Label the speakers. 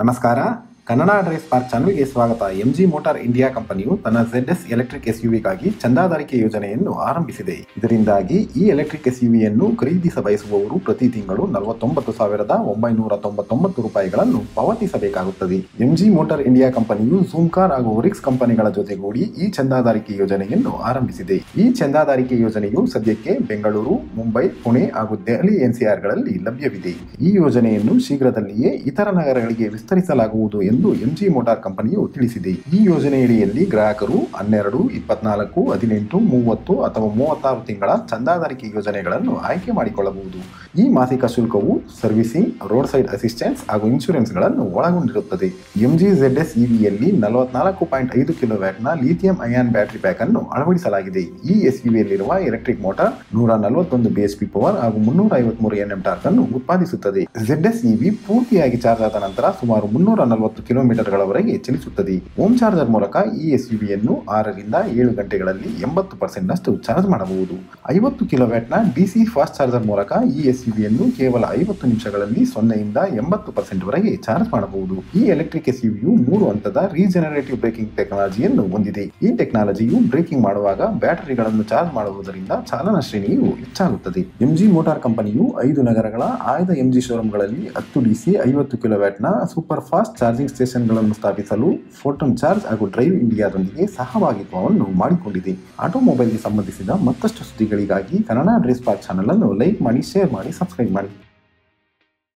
Speaker 1: ನಮಸ್ಕಾರ Kannada drive spark ಚಾನಲ್ಗೆ ಸ್ವಾಗತ ಎಂಜಿ ಮೋಟಾರ್ ಇಂಡಿಯಾ ಕಂಪನಿಯು ತನ್ನ ಝೆಡ್ ಎಸ್ ಎಲೆಕ್ಟ್ರಿಕ್ ಎಸ್ಯುವಿಗಾಗಿ ಚಂದಾದಾರಿಕೆ ಯೋಜನೆಯನ್ನು ಆರಂಭಿಸಿದೆ ಇದರಿಂದಾಗಿ ಈ ಎಲೆಕ್ಟ್ರಿಕ್ ಎಸ್ಯುವಿಯನ್ನು ಖರೀದಿಸ ಬಯಸುವವರು ಪ್ರತಿ ತಿಂಗಳು ನಲವತ್ತೊಂಬತ್ತು ಸಾವಿರದ ಒಂಬೈನೂರ ತೊಂಬತ್ತೊಂಬತ್ತು ರೂಪಾಯಿಗಳನ್ನು ಪಾವತಿಸಬೇಕಾಗುತ್ತದೆ ಎಂಜಿ ಮೋಟಾರ್ ಇಂಡಿಯಾ ಕಂಪನಿಯು ಝೂಮ್ ಕಾರ್ ಹಾಗೂ ಒರಿಕ್ಸ್ ಕಂಪನಿಗಳ ಜೊತೆಗೂಡಿ ಈ ಚಂದಾದಾರಿಕೆ ಯೋಜನೆಯನ್ನು ಆರಂಭಿಸಿದೆ ಈ ಚಂದಾದಾರಿಕೆ ಯೋಜನೆಯು ಸದ್ಯಕ್ಕೆ ಬೆಂಗಳೂರು ಮುಂಬೈ ಪುಣೆ ಹಾಗೂ ದೆಹಲಿ ಎನ್ಸಿಆರ್ಗಳಲ್ಲಿ ಲಭ್ಯವಿದೆ ಈ ಯೋಜನೆಯನ್ನು ಶೀಘ್ರದಲ್ಲಿಯೇ ಇತರ ನಗರಗಳಿಗೆ ವಿಸ್ತರಿಸಲಾಗುವುದು ಎಂದು ಎಂಜಿ ಮೋಟಾರ್ ಕಂಪನಿಯು ತಿಳಿಸಿದೆ ಈ ಯೋಜನೆಯಡಿಯಲ್ಲಿ ಗ್ರಾಹಕರು ಹನ್ನೆರಡು ಇಪ್ಪತ್ನಾಲ್ಕು ಹದಿನೆಂಟು ಮೂವತ್ತು ಅಥವಾ ಮೂವತ್ತಾರು ತಿಂಗಳ ಚಂದಾದಾರಿಕೆ ಯೋಜನೆಗಳನ್ನು ಆಯ್ಕೆ ಮಾಡಿಕೊಳ್ಳಬಹುದು ಈ ಮಾಸಿಕ ಶುಲ್ಕವು ಸರ್ವಿಸಿಂಗ್ ರೋಡ್ ಸೈಡ್ ಅಸಿಸ್ಟೆನ್ಸ್ ಹಾಗೂ ಇನ್ಶೂರೆನ್ಸ್ಗಳನ್ನು ಒಳಗೊಂಡಿರುತ್ತದೆ ಎಂಜಿ ಝೆಡ್ ಎಸ್ ಇವಿಯಲ್ಲಿ ನಲವತ್ನಾಲ್ಕು ಪಾಯಿಂಟ್ ಐದು ಕಿಲೋ ವ್ಯಾಟ್ನ ಲಿಥಿಯಂ ಅಯಾನ್ ಬ್ಯಾಟರಿ ಪ್ಯಾಕ್ ಅನ್ನು ಅಳವಡಿಸಲಾಗಿದೆ ಈ ಎಸ್ಯುವಿಯಲ್ಲಿರುವ ಎಲೆಕ್ಟ್ರಿಕ್ ಮೋಟಾರ್ ನೂರ ನಲವತ್ತೊಂದು ಬಿಎಸ್ಪಿ ಪವರ್ ಹಾಗೂ ಮುನ್ನೂರ ಐವತ್ಮೂರು ಎನ್ಎಂ ಟಾರ್ಕ್ ಅನ್ನು ಉತ್ಪಾದಿಸುತ್ತದೆ ಝೆಡ್ ಎಸ್ ಇವಿ ಪೂರ್ತಿಯಾಗಿ ಚಾರ್ಜ್ ಆದ ನಂತರ ಸುಮಾರು ಮುನ್ನೂರ ನಲವತ್ತು ಕಿಲೋಮೀಟರ್ಗಳವರೆಗೆ ಚಲಿಸುತ್ತದೆ ಹೋಮ್ ಚಾರ್ಜರ್ ಮೂಲಕ ಈ ಎಸ್ಯುವಿಯನ್ನು ಆರರಿಂದ ಏಳು ಗಂಟೆಗಳಲ್ಲಿ ಎಂಬತ್ತು ಪರ್ಸೆಂಟ್ ನಷ್ಟು ಚಾರ್ಜ್ ಮಾಡಬಹುದು ಐವತ್ತು ಕಿಲೋವ್ಯಾಟ್ನ ಡಿಸಿ ಫಾಸ್ಟ್ ಚಾರ್ಜರ್ ಮೂಲಕ ಈ ಎಸ್ಯುವಿಯನ್ನು ಕೇವಲ ಐವತ್ತು ನಿಮಿಷಗಳಲ್ಲಿ ಸೊನ್ನೆಯಿಂದ ಎಂಬತ್ತು ಪರ್ಸೆಂಟ್ ವರೆಗೆ ಚಾರ್ಜ್ ಮಾಡಬಹುದು ಈ ಎಲೆಕ್ಟ್ರಿಕ್ ಎಸ್ಯುವಿಯು ಮೂರು ಹಂತದ ರೀಜನರೇಟಿವ್ ಬ್ರೇಕಿಂಗ್ ಟೆಕ್ನಾಲಜಿಯನ್ನು ಹೊಂದಿದೆ ಈ ಟೆಕ್ನಾಲಜಿಯು ಬ್ರೇಕಿಂಗ್ ಮಾಡುವಾಗ ಬ್ಯಾಟರಿಗಳನ್ನು ಚಾರ್ಜ್ ಮಾಡುವುದರಿಂದ ಚಾಲನಾ ಶ್ರೇಣಿಯು ಹೆಚ್ಚಾಗುತ್ತದೆ ಎಂಜಿ ಮೋಟಾರ್ ಕಂಪನಿಯು ಐದು ನಗರಗಳ ಆಯ್ದ ಎಂಜಿ ಶೋರೂಮ್ಗಳಲ್ಲಿ ಹತ್ತು ಡಿಸಿ ಐವತ್ತು ಕಿಲೋವ್ಯಾಟ್ನ ಸೂಪರ್ ಫಾಸ್ಟ್ ಚಾರ್ಜಿಂಗ್ ಸ್ಟೇಷನ್ಗಳನ್ನು ಸ್ಥಾಪಿಸಲು ಫೋಟೋನ್ ಚಾರ್ಜ್ ಹಾಗೂ ಡ್ರೈವ್ ಇಂಡಿಯಾದೊಂದಿಗೆ ಸಹಭಾಗಿತ್ವವನ್ನು ಮಾಡಿಕೊಂಡಿದೆ ಆಟೋಮೊಬೈಲ್ಗೆ ಸಂಬಂಧಿಸಿದ ಮತ್ತಷ್ಟು ಸುದ್ದಿಗಳಿಗಾಗಿ ಕನ್ನಡ ಡ್ರೆಸ್ ಪಾರ್ಕ್ ಚಾನಲ್ ಅನ್ನು ಲೈಕ್ ಮಾಡಿ ಶೇರ್ ಮಾಡಿ ಸಬ್ಸ್ಕ್ರೈಬ್ ಮಾಡಿ